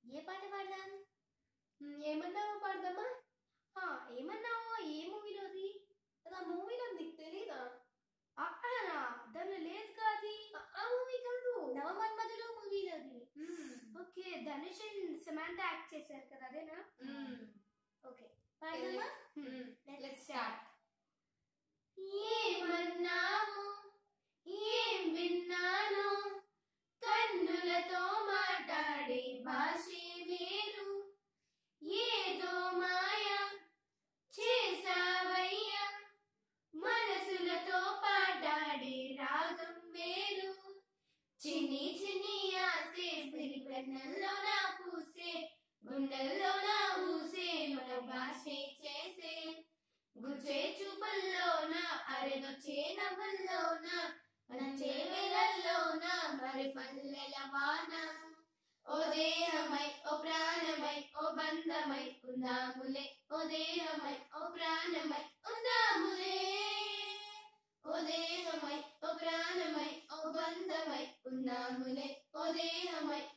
ఏ పాట పాడదాం మ్, ఏమన్నావు పాడదామా ఆ, ఏమన్నావు ఏ మూవీలోది అది ఆ మూవీలో నీకు తెలీదా అక్కడనా దానిలో లేదు కాది ఆ- ఆ మూవీ కాదు నవమన్మధుడు మూవీలోది మ్, okay Dhanush and Samantha act చేశారు కదా అదేనా మ్, okay పాడదామా um. Let's Let's start. ఏమన్నావు ఏం విన్నాను కన్నులతో మాట్లాడే భాషే వేరు ఏదో మాయ చేసావయ్యా మనసులతో పాడాడే రాగం వేరు చిన్ని చిన్ని ఆసే సిరి వెన్నెల్లో నా పూసే గుండెల్లో నా ఊసే మన భాషే చేసే గుచ్చే చూపుల్లోన అరెనొచ్చే నవ్వుల్లోన నచ్చే వేళల్లోన మరి పల్లెల వాన ఓ దేహమై ఓ ప్రాణమై ఓ బంధమై ఉందాములే ఓ దేహమై ఓ ప్రాణమై ఉందాములే ఓ దేహమై ఓ ప్రాణమై ఓ బంధమై ఉందాములే ఓ దేహమై